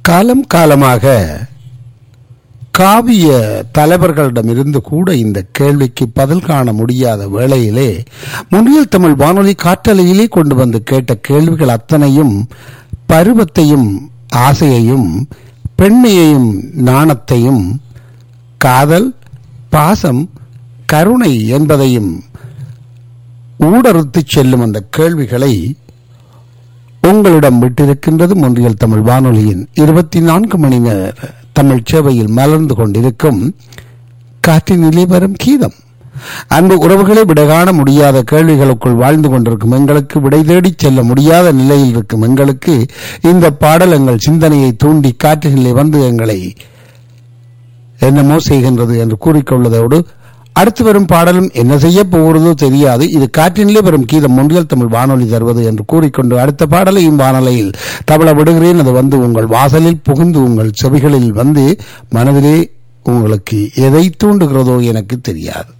காலம் காலமாக காவிய தலைவர்களிடமிருந்து கூட இந்த கேள்விக்கு பதில் காண முடியாத வேளையிலே முன்னில் தமிழ் வானொலி காற்றலையிலே கொண்டு வந்து கேட்ட கேள்விகள் அத்தனையும் பருவத்தையும் ஆசையையும் பெண்மையையும் நாணத்தையும் காதல் பாசம் கருணை என்பதையும் ஊடறுத்துச் செல்லும் அந்த கேள்விகளை உங்களிடம் விட்டிருக்கின்றது முன்றியல் தமிழ் வானொலியின் இருபத்தி நான்கு மணி நேர தமிழ் சேவையில் மலர்ந்து கொண்டிருக்கும் காற்றினிலே வரும் கீதம் அன்பு உறவுகளை விடைகாண முடியாத கேள்விகளுக்குள் வாழ்ந்து கொண்டிருக்கும் எங்களுக்கு விடை தேடிச் செல்ல முடியாத நிலையில் இருக்கும் எங்களுக்கு இந்த பாடல் எங்கள் சிந்தனையை தூண்டி காற்றினிலே வந்து எங்களை என்னமோ செய்கின்றது என்று கூறிக்கொள்வதோடு அடுத்து வரும் பாடலும் என்ன செய்ய போகிறதோ தெரியாது இது காற்றினிலே வரும் கீதம் முன்றியல் தமிழ் வானொலி தருவது என்று கூறிக்கொண்டு அடுத்த பாடலையும் வானொலியில் தவள விடுகிறேன் அது வந்து உங்கள் வாசலில் புகுந்து உங்கள் செவிகளில் வந்து மனதிலே உங்களுக்கு எதை தூண்டுகிறதோ எனக்கு தெரியாது